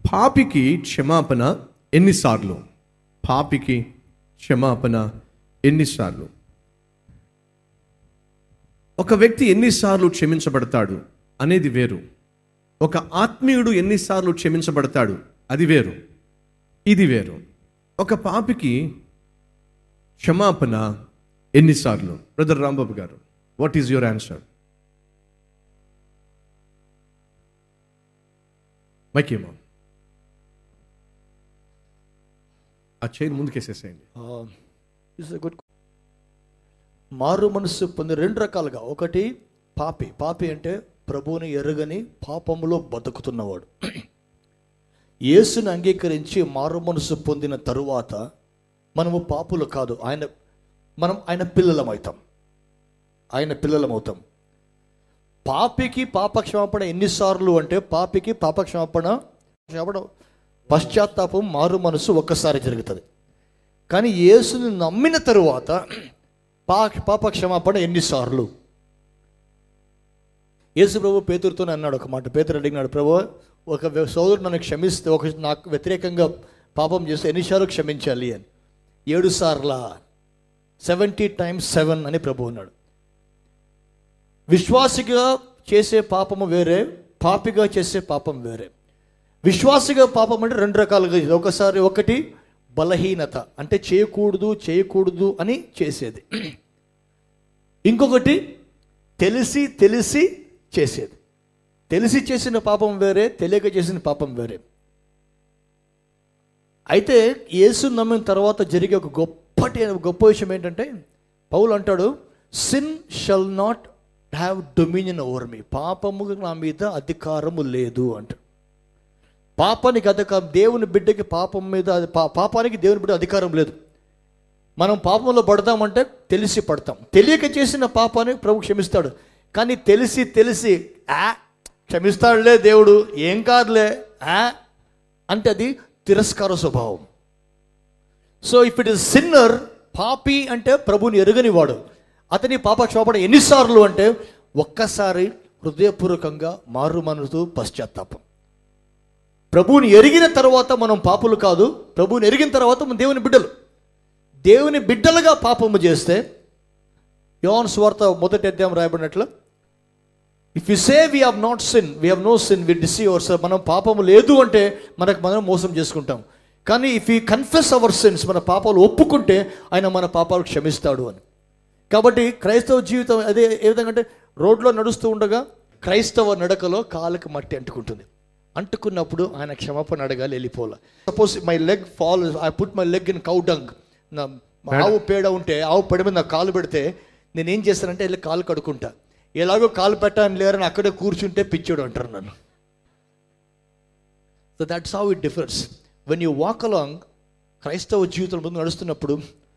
పాపికి క్షమాపణ ఎన్నిసార్లు పాపికి క్షమాపణ ఎన్నిసార్లు ఒక వ్యక్తి ఎన్నిసార్లు క్షమించబడతాడు అనేది వేరు ఒక ఆత్మీయుడు ఎన్నిసార్లు క్షమించబడతాడు అది వేరు ఇది వేరు ఒక పాపికి క్షమాపణ ఎన్నిసార్లు బ్రదర్ రాంబాబు గారు వాట్ ఈజ్ యువర్ ఆన్సర్ మైకేమో ఆ చైన్ ముందుకేసేసేయండి ఇస్ గుడ్ మారు మనసు పొంది రెండు రకాలుగా ఒకటి పాపి పాపి అంటే ప్రభువుని ఎరగని పాపములో బతుకుతున్నవాడు యేసుని అంగీకరించి మారు మనసు పొందిన తరువాత మనము పాపులు కాదు ఆయన మనం ఆయన పిల్లలం అవుతాం ఆయన పిల్లలం అవుతాం పాపికి పాపక్షమాపణ ఎన్నిసార్లు అంటే పాపికి పాపక్షమాపణ క్షమాపణ పశ్చాత్తాపం మారు మనసు ఒక్కసారి జరుగుతుంది కానీ యేసుని నమ్మిన తరువాత పా పాప క్షమాపణ ఎన్నిసార్లు యేసు ప్రభు పేతురుతోనే అన్నాడు ఒక మాట పేతురు అడిగినాడు ప్రభు ఒక వ్య- సోదరుడు నన్ను క్షమిస్తే ఒక నాకు వ్యతిరేకంగా పాపం చేస్తే ఎన్నిసార్లు క్షమించాలి అని ఏడు సార్లా సెవెంటీ టైమ్స్ సెవెన్ అని ప్రభు అన్నాడు విశ్వాసిగా చేసే పాపము వేరే పాపిగా చేసే పాపం వేరే విశ్వాసిగా పాపం అంటే రెండు రకాలుగా ఇది. ఒకసారి ఒకటి బలహీనత అంటే చేయకూడదు చేయకూడదు అని చేసేది ఇంకొకటి తెలిసి తెలిసి చేసేది తెలిసి చేసిన పాపం వేరే తెలియక చేసిన పాపం వేరే అయితే యేసు నమ్మిన తర్వాత జరిగే ఒక గొప్పటి గొప్ప విషయం ఏంటంటే పౌలు అంటాడు sin shall not have dominion over me పాపము నా మీద అధికారము లేదు అంటాడు పాపానికి అధికారం దేవుని బిడ్డకి పాపం మీద అది పా- పాపానికి దేవుని బిడ్డ అధికారం లేదు మనం పాపంలో పడతామంటే తెలిసి పడతాం తెలియక చేసిన పాపాన్ని ప్రభు క్షమిస్తాడు కానీ తెలిసి తెలిసి ఆ క్షమిస్తాడులే దేవుడు ఏం కాదులే ఆ అంటే అది తిరస్కార స్వభావం so if it is sinner పాపి అంటే ప్రభుని ఎరుగని వాడు అతని పాప క్షోభణ ఎన్నిసార్లు అంటే ఒక్కసారి హృదయపూర్వకంగా మారు మనసు పశ్చాత్తాపం ప్రభువుని ఎరిగిన తర్వాత మనం పాపులు కాదు ప్రభువుని ఎరిగిన తర్వాత మనం దేవుని బిడ్డలు దేవుని బిడ్డలుగా పాపము చేస్తే యోన్ స్వార్త మొదటి అధ్యాయం రాయబడినట్లు if you say we have not sin we have no sin we deceive our మనం పాపము లేదు అంటే మనకు మనం మోసం చేసుకుంటాం కానీ if you confess our sins మన పాపాలు ఒప్పుకుంటే ఆయన మన పాపాలు క్షమిస్తాడు అని కాబట్టి క్రైస్తవ జీవితం అదే ఏ విధంగా అంటే రోడ్లో నడుస్తూ ఉండగా క్రైస్తవ నడకలో కాలుకి మట్టి అంటుకుంటుంది అంటుకున్నప్పుడు ఆయన క్షమాపణ అడగాలి వెళ్ళిపోలే suppose my leg fall I put my leg in cow dung నా ఆవు పేడ ఉంటే ఆవు పేడ మీద నా కాలు పెడితే నేను ఏం చేస్తానంటే వెళ్ళి కాలు కడుకుంటా ఎలాగో కాలు పెట్టాలని లేరని అక్కడే కూర్చుంటే పిచ్చోడు అంటారు నన్ను so that's how it differs when you walk along క్రైస్తవ జీవితం ముందు నడుస్తున్నప్పుడు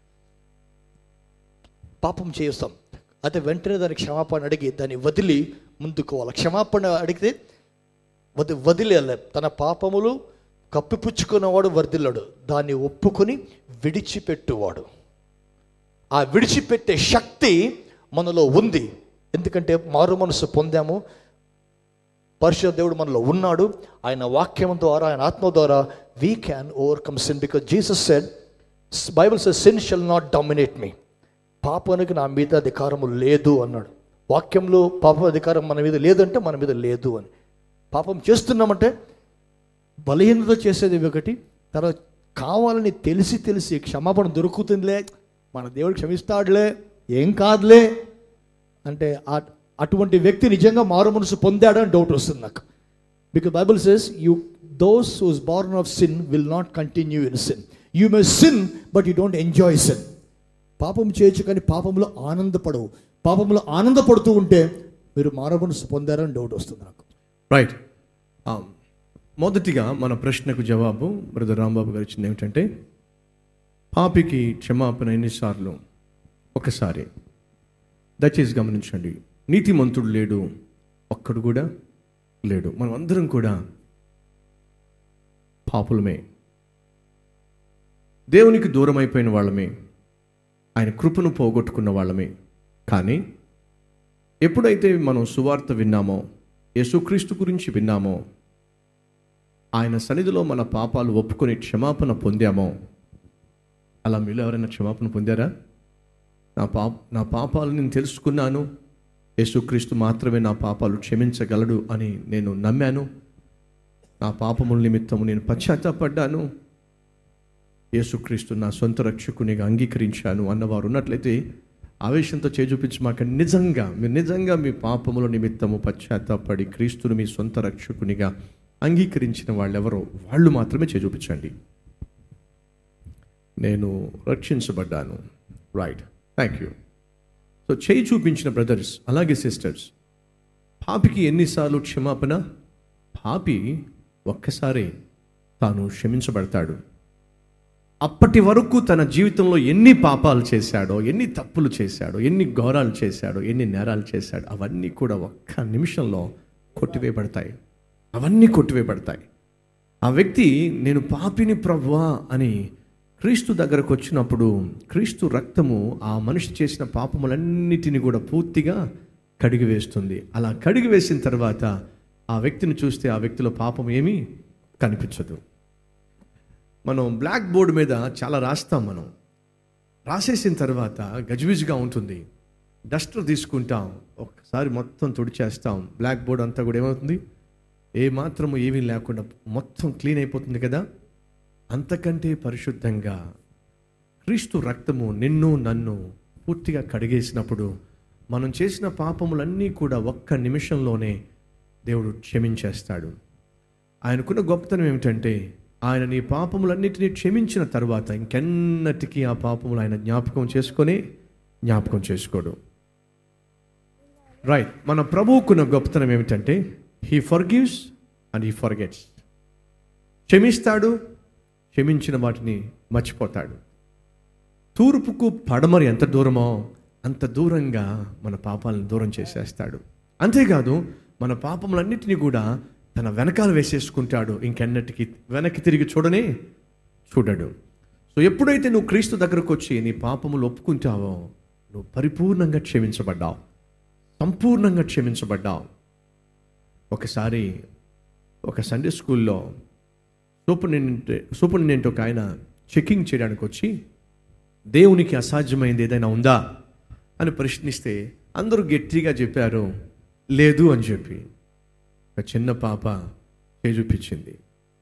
పాపం చేస్తాం అయితే వెంటనే దాని క్షమాపణ అడిగి దాన్ని వదిలి ముందుకోవాలి క్షమాపణ అడిగితే వది వదిలేయాలి తన పాపములు కప్పిపుచ్చుకున్నవాడు వర్ధిల్లడు దాన్ని ఒప్పుకొని విడిచిపెట్టువాడు ఆ విడిచిపెట్టే శక్తి మనలో ఉంది ఎందుకంటే మారు మనసు పొందాము పరిశుద్ధ దేవుడు మనలో ఉన్నాడు ఆయన వాక్యం ద్వారా ఆయన ఆత్మ ద్వారా we can overcome sin because Jesus said Bible says sin shall not dominate me పాపానికి నా మీద అధికారము లేదు అన్నాడు వాక్యంలో పాప అధికారం మన మీద లేదంటే మన మీద లేదు అని పాపం చేస్తున్నామంటే బలహీనత చేసేది ఒకటి తర్వాత కావాలని తెలిసి తెలిసి క్షమాపణ దొరుకుతుందిలే మన దేవుడు క్షమిస్తాడులే ఏం కాదులే అంటే ఆ- అటువంటి వ్యక్తి నిజంగా మారు మనసు పొందాడని డౌట్ వస్తుంది నాకు because Bible says you those who's born of sin will not continue in sin you may sin but you don't enjoy sin పాపం చేయొచ్చు కానీ పాపంలో ఆనందపడవు పాపంలో ఆనందపడుతూ ఉంటే మీరు మారు మనసు పొందారని డౌట్ వస్తుంది నాకు రైట్ మొదటిగా మన ప్రశ్నకు జవాబు బ్రదర్ రాంబాబు గారు ఇచ్చింది ఏమిటంటే పాపికి క్షమాపణ ఎన్నిసార్లు ఒకసారి దయచేసి గమనించండి నీతిమంతుడు లేడు ఒక్కడు కూడా లేడు మనం అందరం కూడా పాపులమే దేవునికి దూరం అయిపోయిన వాళ్ళమే ఆయన కృపను పోగొట్టుకున్న వాళ్ళమే కానీ ఎప్పుడైతే మనం సువార్త విన్నామో యేసుక్రీస్తు గురించి విన్నామో ఆయన సన్నిధిలో మన పాపాలు ఒప్పుకొని క్షమాపణ పొందామో అలా మీలో ఎవరైనా క్షమాపణ పొందారా నా పాప నా పాపాలు నేను తెలుసుకున్నాను యేసుక్రీస్తు మాత్రమే నా పాపాలు క్షమించగలడు అని నేను నమ్మాను నా పాపముల నిమిత్తము నేను పశ్చాత్తాపడ్డాను యేసుక్రీస్తు నా సొంత రక్షకునిగా అంగీకరించాను అన్నవారు ఉన్నట్లయితే ఆవేశంతో చేజూపించి మాకు నిజంగా మీరు నిజంగా మీ పాపముల నిమిత్తము పశ్చాత్తాపడి క్రీస్తుని మీ సొంత రక్షకునిగా అంగీకరించిన వాళ్ళెవరో వాళ్ళు మాత్రమే చేజూపించండి నేను రక్షించబడ్డాను రైట్ థ్యాంక్ యూ సో చేయి చూపించిన బ్రదర్స్ అలాగే సిస్టర్స్ పాపికి ఎన్నిసార్లు క్షమాపణ పాపి ఒక్కసారి తాను క్షమించబడతాడు అప్పటి వరకు తన జీవితంలో ఎన్ని పాపాలు చేశాడో ఎన్ని తప్పులు చేశాడో ఎన్ని ఘోరాలు చేశాడో ఎన్ని నేరాలు చేశాడో అవన్నీ కూడా ఒక్క నిమిషంలో కొట్టివేయబడతాయి అవన్నీ కొట్టివేయబడతాయి ఆ వ్యక్తి నేను పాపిని ప్రభువా అని క్రీస్తు దగ్గరకు వచ్చినప్పుడు క్రీస్తు రక్తము ఆ మనిషి చేసిన పాపములన్నిటిని కూడా పూర్తిగా కడిగివేస్తుంది అలా కడిగివేసిన తర్వాత ఆ వ్యక్తిని చూస్తే ఆ వ్యక్తిలో పాపం ఏమీ కనిపించదు మనం బ్లాక్ బోర్డు మీద చాలా రాస్తాం మనం రాసేసిన తర్వాత గజిబిజిగా ఉంటుంది డస్టర్ తీసుకుంటాం ఒక్కసారి మొత్తం తుడిచేస్తాం బ్లాక్ బోర్డ్ అంతా కూడా ఏమవుతుంది ఏ మాత్రము ఏమీ లేకుండా మొత్తం క్లీన్ అయిపోతుంది కదా అంతకంటే పరిశుద్ధంగా క్రీస్తు రక్తము నిన్ను నన్ను పూర్తిగా కడిగేసినప్పుడు మనం చేసిన పాపములన్నీ కూడా ఒక్క నిమిషంలోనే దేవుడు క్షమించేస్తాడు ఆయనకున్న గొప్పతనం ఏమిటంటే ఆయన నీ పాపములన్నిటినీ క్షమించిన తర్వాత ఇంకెన్నటికీ ఆ పాపములు ఆయన జ్ఞాపకం చేసుకొని జ్ఞాపకం చేసుకోడు రైట్ మన ప్రభువుకున్న గొప్పతనం ఏమిటంటే he forgives and he forgets క్షమిస్తాడు క్షమించిన వాటిని మర్చిపోతాడు తూర్పుకు పడమరి ఎంత దూరమో అంత దూరంగా మన పాపాలను దూరం చేసేస్తాడు అంతేకాదు మన పాపములన్నిటినీ కూడా తన వెనకాల వేసేసుకుంటాడు ఇంకెన్నటికి వెనక్కి తిరిగి చూడనే చూడడు సో ఎప్పుడైతే నువ్వు క్రీస్తు దగ్గరకు వచ్చి నీ పాపములు ఒప్పుకుంటావో నువ్వు పరిపూర్ణంగా క్షమించబడ్డావు సంపూర్ణంగా క్షమించబడ్డావు ఒకసారి ఒక సండే స్కూల్లో సూపరింటెండెంట్ సూపరింటెండెంట్ ఒక ఆయన చెకింగ్ చేయడానికి వచ్చి దేవునికి అసాధ్యమైంది ఏదైనా ఉందా అని ప్రశ్నిస్తే అందరూ గట్టిగా చెప్పారు లేదు అని చెప్పి ఒక చిన్న పాప చూపించింది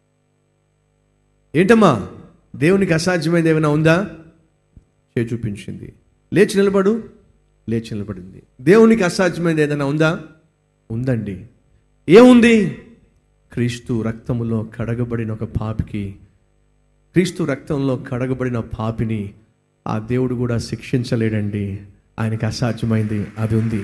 ఏంటమ్మా దేవునికి అసాధ్యమైంది ఏమైనా ఉందా చే చూపించింది లేచి నిలబడు లేచి నిలబడింది దేవునికి అసాధ్యమైనది ఏదైనా ఉందా ఉందండి ఏముంది క్రీస్తు రక్తములో కడగబడిన ఒక పాపికి క్రీస్తు రక్తంలో కడగబడిన పాపిని ఆ దేవుడు కూడా శిక్షించలేడండి ఆయనకి అసాధ్యమైంది అది ఉంది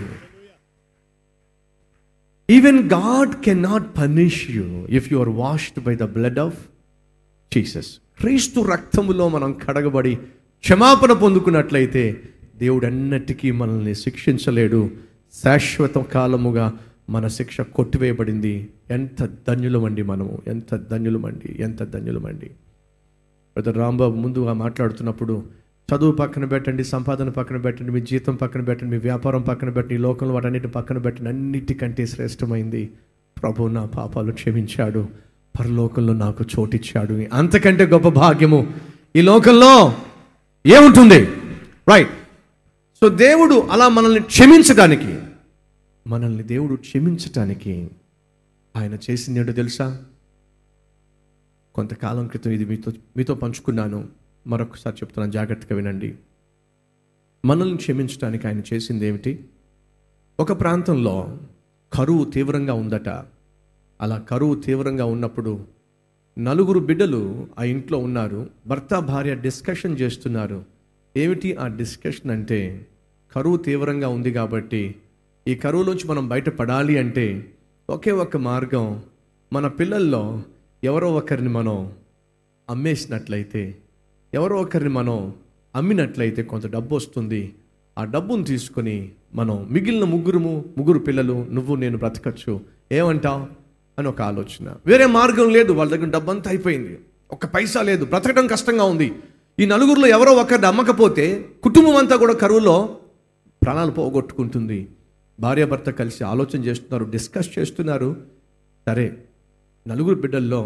even God can not punish you if you are washed by the blood of Jesus క్రీస్తు రక్తములో మనం కడగబడి క్షమాపణ పొందుకున్నట్లయితే దేవుడు అన్నటికీ మనల్ని శిక్షించలేడు శాశ్వత కాలముగా మన శిక్ష కొట్టివేయబడింది ఎంత ధన్యులమండి మనము ఎంత ధన్యులమండి ఎంత ధన్యులమండి బ్రదర్ రాంబాబు ముందుగా మాట్లాడుతున్నప్పుడు చదువు పక్కన పెట్టండి సంపాదన పక్కన పెట్టండి మీ జీతం పక్కన పెట్టండి మీ వ్యాపారం పక్కన పెట్టండి ఈ లోకంలో వాటన్నిటి పక్కన పెట్టండి అన్నిటికంటే శ్రేష్టమైంది ప్రభు నా పాపాలు క్షమించాడు పరలోకంలో నాకు చోటిచ్చాడు అంతకంటే గొప్ప భాగ్యము ఈ లోకంలో ఏముంటుంది రైట్ సో దేవుడు అలా మనల్ని క్షమించడానికి మనల్ని దేవుడు క్షమించటానికి ఆయన చేసింది ఏంటో తెలుసా కొంతకాలం క్రితం ఇది మీతో మీతో పంచుకున్నాను మరొకసారి చెప్తున్నాను జాగ్రత్తగా వినండి మనల్ని క్షమించడానికి ఆయన చేసింది ఏమిటి ఒక ప్రాంతంలో కరువు తీవ్రంగా ఉందట అలా కరువు తీవ్రంగా ఉన్నప్పుడు నలుగురు బిడ్డలు ఆ ఇంట్లో ఉన్నారు భర్త భార్య డిస్కషన్ చేస్తున్నారు ఏమిటి ఆ డిస్కషన్ అంటే కరువు తీవ్రంగా ఉంది కాబట్టి ఈ కరువులోంచి మనం బయటపడాలి అంటే ఒకే ఒక్క మార్గం మన పిల్లల్లో ఎవరో ఒకరిని మనం అమ్మేసినట్లయితే ఎవరో ఒకరిని మనం అమ్మినట్లయితే కొంత డబ్బు వస్తుంది ఆ డబ్బును తీసుకొని మనం మిగిలిన ముగ్గురుము ముగ్గురు పిల్లలు నువ్వు నేను బ్రతకచ్చు ఏమంటావు అని ఒక ఆలోచన వేరే మార్గం లేదు వాళ్ళ దగ్గర డబ్బు అంతా అయిపోయింది ఒక పైసా లేదు బ్రతకడం కష్టంగా ఉంది ఈ నలుగురిలో ఎవరో ఒకరిని అమ్మకపోతే కుటుంబం అంతా కూడా కరువులో ప్రాణాలు పోగొట్టుకుంటుంది భార్యాభర్త కలిసి ఆలోచన చేస్తున్నారు డిస్కస్ చేస్తున్నారు సరే నలుగురు బిడ్డల్లో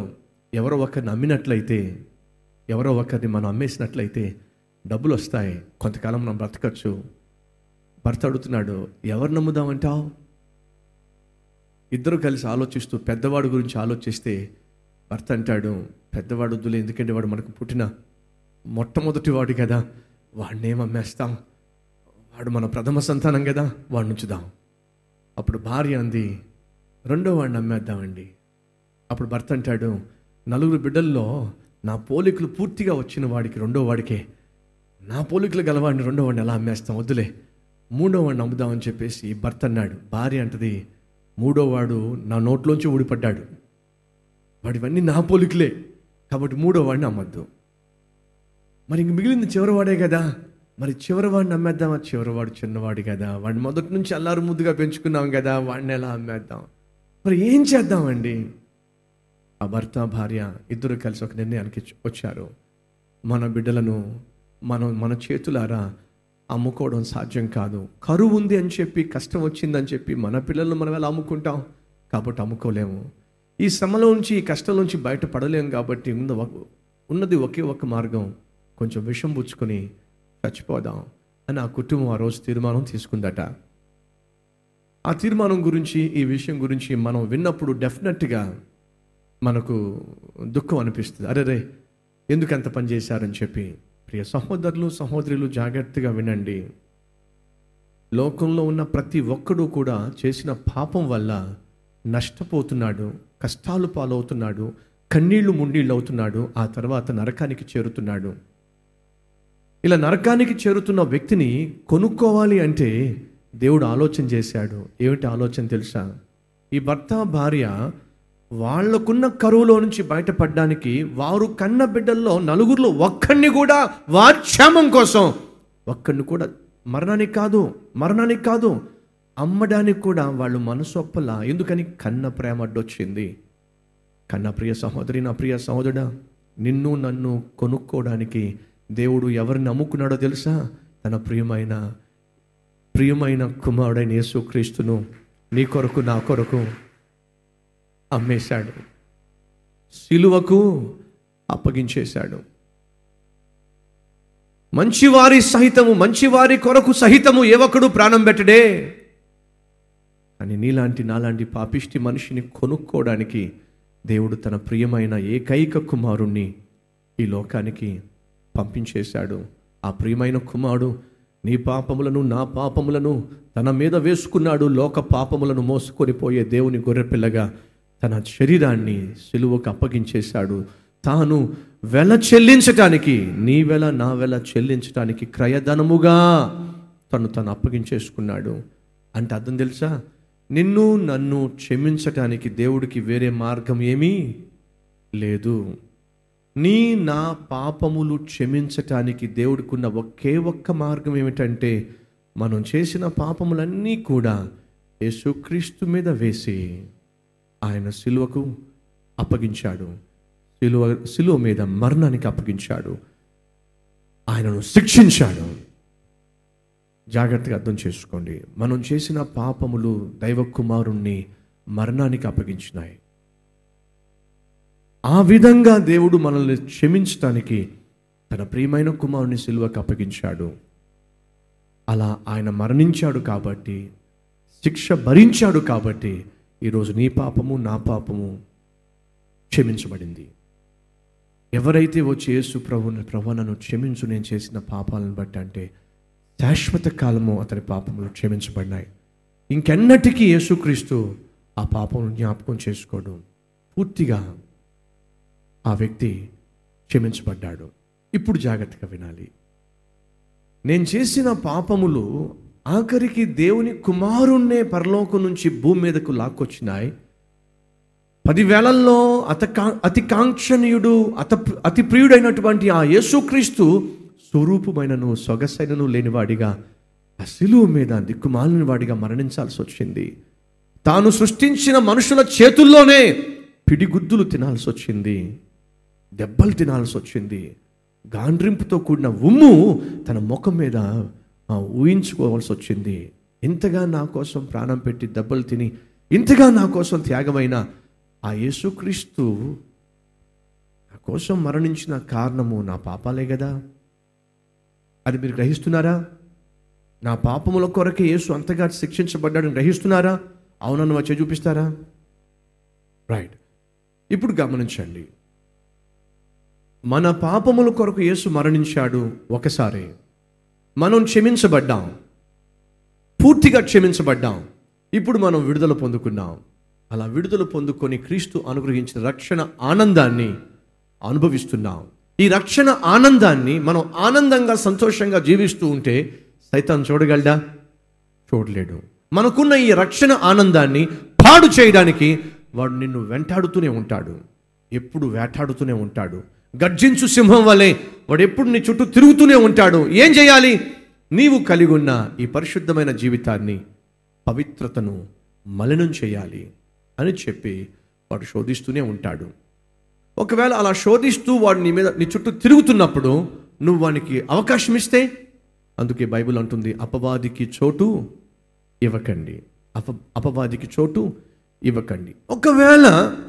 ఎవరో ఒకరిని అమ్మినట్లయితే ఎవరో ఒకరిని మనం అమ్మేసినట్లయితే డబ్బులు వస్తాయి కొంతకాలం మనం బ్రతకచ్చు భర్త అడుగుతున్నాడు ఎవరు నమ్ముదామంటావు ఇద్దరు కలిసి ఆలోచిస్తూ పెద్దవాడు గురించి ఆలోచిస్తే భర్త అంటాడు పెద్దవాడు వద్దులే ఎందుకంటే వాడు మనకు పుట్టిన మొట్టమొదటి వాడు కదా వాడిని ఏం అమ్మేస్తాం వాడు మన ప్రథమ సంతానం కదా వాడిని ఉంచుదాం అప్పుడు భార్య అంది రెండో వాడిని అమ్మేద్దామండి అప్పుడు భర్త అంటాడు నలుగురు బిడ్డల్లో నా పోలికలు పూర్తిగా వచ్చిన వాడికి రెండో వాడికే నా పోలికలు గలవాడిని రెండో వాడిని ఎలా అమ్మేస్తాం వద్దులే మూడో వాడిని అమ్ముదామని చెప్పేసి భర్త అన్నాడు భార్య అంటది మూడో వాడు నా నోట్లోంచి ఊడిపడ్డాడు వాడివన్నీ నా పోలికలే కాబట్టి మూడో వాడిని అమ్మద్దు మరి ఇంక మిగిలింది చివరివాడే కదా మరి చివరివాడిని అమ్మేద్దామా చివరివాడు చిన్నవాడు కదా వాడిని మొదటి నుంచి అల్లారు ముద్దుగా పెంచుకున్నాం కదా వాడిని ఎలా అమ్మేద్దాం మరి ఏం చేద్దామండి ఆ భర్త భార్య ఇద్దరు కలిసి ఒక నిర్ణయానికి వచ్చారు మన బిడ్డలను మనం మన చేతులారా అమ్ముకోవడం సాధ్యం కాదు కరువు ఉంది అని చెప్పి కష్టం వచ్చిందని చెప్పి మన పిల్లలను మనం ఎలా అమ్ముకుంటాం కాబట్టి అమ్ముకోలేము ఈ శ్రమలో నుంచి ఈ కష్టం నుంచి బయటపడలేము కాబట్టి ఉన్న ఒక- ఉన్నది ఒకే ఒక మార్గం కొంచెం విషం పుచ్చుకొని చచ్చిపోదాం అని ఆ కుటుంబం ఆ రోజు తీర్మానం తీసుకుందట ఆ తీర్మానం గురించి ఈ విషయం గురించి మనం విన్నప్పుడు డెఫినెట్గా మనకు దుఃఖం అనిపిస్తుంది అరే రే ఎందుకు అంత పని చేశారని చెప్పి ప్రియ సహోదరులు సహోదరులు జాగ్రత్తగా వినండి లోకంలో ఉన్న ప్రతి ఒక్కడు కూడా చేసిన పాపం వల్ల నష్టపోతున్నాడు కష్టాలు పాలవుతున్నాడు కన్నీళ్లు మున్నీళ్ళు అవుతున్నాడు ఆ తర్వాత నరకానికి చేరుతున్నాడు ఇలా నరకానికి చేరుతున్న వ్యక్తిని కొనుక్కోవాలి అంటే దేవుడు ఆలోచన చేశాడు ఏమిటి ఆలోచన తెలుసా ఈ భర్త భార్య వాళ్ళకున్న కరువులో నుంచి బయటపడడానికి వారు కన్న బిడ్డల్లో నలుగురిలో ఒక్కడిని కూడా వారి క్షేమం కోసం ఒక్కడిని కూడా మరణానికి కాదు మరణానికి కాదు అమ్మడానికి కూడా వాళ్ళు మనసొప్పల ఎందుకని కన్న ప్రేమ అడ్డొచ్చింది కన్న ప్రియ సహోదరి నా ప్రియ సహోదరుడా నిన్ను నన్ను కొనుక్కోవడానికి దేవుడు ఎవరిని అమ్ముకున్నాడో తెలుసా తన ప్రియమైన ప్రియమైన కుమారుడైన యేసుక్రీస్తును నీ కొరకు నా కొరకు అమ్మేశాడు సిలువకు అప్పగించేశాడు మంచివారి సహితము మంచివారి కొరకు సహితము ఏ ఒక్కడు ప్రాణం పెట్టడే అని నీలాంటి నాలాంటి పాపిష్టి మనిషిని కొనుక్కోవడానికి దేవుడు తన ప్రియమైన ఏకైక కుమారుణ్ణి ఈ లోకానికి పంపించేశాడు ఆ ప్రియమైన కుమారుడు నీ పాపములను నా పాపములను తన మీద వేసుకున్నాడు లోక పాపములను మోసుకొని పోయే దేవుని గొర్రెపిల్లగా తన శరీరాన్ని సిలువకు అప్పగించేశాడు తాను వెల చెల్లించటానికి నీ వెల నా వెల చెల్లించటానికి క్రయధనముగా తను తను అప్పగించేసుకున్నాడు అంటే అర్థం తెలుసా నిన్ను నన్ను క్షమించటానికి దేవుడికి వేరే మార్గం ఏమీ లేదు నీ నా పాపములు క్షమించటానికి దేవుడికున్న ఒకే ఒక్క మార్గం ఏమిటంటే మనం చేసిన పాపములన్నీ కూడా యేసుక్రీస్తు మీద వేసి ఆయన సిలువకు అప్పగించాడు సిలువ సిలువ మీద మరణానికి అప్పగించాడు ఆయనను శిక్షించాడు జాగ్రత్తగా అర్థం చేసుకోండి మనం చేసిన పాపములు దైవ కుమారుణ్ణి మరణానికి అప్పగించినాయి ఆ విధంగా దేవుడు మనల్ని క్షమించటానికి తన ప్రియమైన కుమారుని సిలువకు అప్పగించాడు అలా ఆయన మరణించాడు కాబట్టి శిక్ష భరించాడు కాబట్టి ఈరోజు నీ పాపము నా పాపము క్షమించబడింది ఎవరైతే వచ్చి యేసు ప్రభుని ప్రభు నన్ను క్షమించు నేను చేసిన పాపాలను బట్టి అంటే శాశ్వత కాలము అతని పాపములు క్షమించబడినాయి ఇంకెన్నటికీ యేసుక్రీస్తు ఆ పాపమును జ్ఞాపకం చేసుకోడు పూర్తిగా ఆ వ్యక్తి క్షమించబడ్డాడు ఇప్పుడు జాగ్రత్తగా వినాలి నేను చేసిన పాపములు ఆఖరికి దేవుని కుమారుణ్ణే పరలోకం నుంచి భూమి మీదకు లాక్కొచ్చినాయి పదివేలల్లో అత కా- అతి కాంక్షణీయుడు అత అతి ప్రియుడైనటువంటి ఆ యేసుక్రీస్తు స్వరూపమైనను సొగసైనను లేనివాడిగా ఆ శిలువ మీద దిక్కుమాలిన వాడిగా మరణించాల్సి వచ్చింది తాను సృష్టించిన మనుషుల చేతుల్లోనే పిడిగుద్దులు తినాల్సి వచ్చింది దెబ్బలు తినాల్సి వచ్చింది గాండ్రింపుతో కూడిన ఉమ్ము తన ముఖం మీద ఆ, ఊహించుకోవాల్సి వచ్చింది ఇంతగా నా కోసం ప్రాణం పెట్టి దెబ్బలు తిని ఇంతగా నా కోసం త్యాగమైన ఆ యేసుక్రీస్తు కోసం మరణించిన కారణము నా పాపాలే కదా అది మీరు గ్రహిస్తున్నారా నా పాపముల కొరకే యేసు అంతగా శిక్షించబడ్డాడని గ్రహిస్తున్నారా అవునన్ను వచ్చి చూపిస్తారా రైట్ ఇప్పుడు గమనించండి మన పాపముల కొరకు యేసు మరణించాడు ఒకసారి మనం క్షమించబడ్డాం పూర్తిగా క్షమించబడ్డాం ఇప్పుడు మనం విడుదల పొందుకున్నాం అలా విడుదల పొందుకొని క్రీస్తు అనుగ్రహించిన రక్షణ ఆనందాన్ని అనుభవిస్తున్నాం ఈ రక్షణ ఆనందాన్ని మనం ఆనందంగా సంతోషంగా జీవిస్తూ ఉంటే సైతాన్ చూడగలడా చూడలేడు మనకున్న ఈ రక్షణ ఆనందాన్ని పాడు చేయడానికి వాడు నిన్ను వెంటాడుతూనే ఉంటాడు ఎప్పుడు వేటాడుతూనే ఉంటాడు గర్జించు సింహం వలె వాడు ఎప్పుడు నీ చుట్టూ తిరుగుతూనే ఉంటాడు ఏం చేయాలి నీవు కలిగి ఉన్న ఈ పరిశుద్ధమైన జీవితాన్ని పవిత్రతను మలినం చేయాలి అని చెప్పి వాడు శోధిస్తూనే ఉంటాడు ఒకవేళ అలా శోధిస్తూ వాడు నీ మీద నీ చుట్టూ తిరుగుతున్నప్పుడు నువ్వు వానికి అవకాశం ఇస్తే అందుకే బైబిల్ అంటుంది అపవాదికి చోటు ఇవ్వకండి అప అపవాదికి చోటు ఇవ్వకండి ఒకవేళ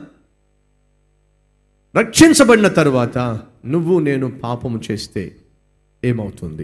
రక్షించబడిన తరువాత నువ్వు నేను పాపము చేస్తే ఏమవుతుంది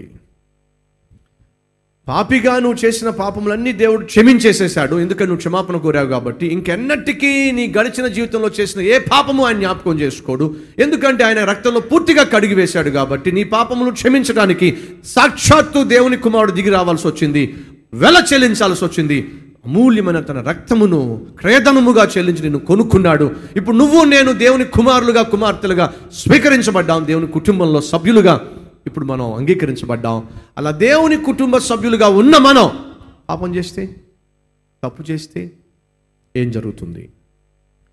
పాపిగా నువ్వు చేసిన పాపములన్నీ దేవుడు క్షమించేసేశాడు ఎందుకని నువ్వు క్షమాపణ కోరావు కాబట్టి ఇంకెన్నటికీ నీ గడిచిన జీవితంలో చేసిన ఏ పాపము ఆయన జ్ఞాపకం చేసుకోడు ఎందుకంటే ఆయన రక్తంలో పూర్తిగా కడిగి వేశాడు కాబట్టి నీ పాపములు క్షమించడానికి సాక్షాత్తు దేవుని కుమారుడు దిగి రావాల్సి వచ్చింది వెల చెల్లించాల్సి వచ్చింది అమూల్యమైన తన రక్తమును క్రయధనముగా చెల్లించి నిన్ను కొనుక్కున్నాడు ఇప్పుడు నువ్వు నేను దేవుని కుమారులుగా కుమార్తెలుగా స్వీకరించబడ్డాం దేవుని కుటుంబంలో సభ్యులుగా ఇప్పుడు మనం అంగీకరించబడ్డాం అలా దేవుని కుటుంబ సభ్యులుగా ఉన్న మనం పాపం చేస్తే తప్పు చేస్తే ఏం జరుగుతుంది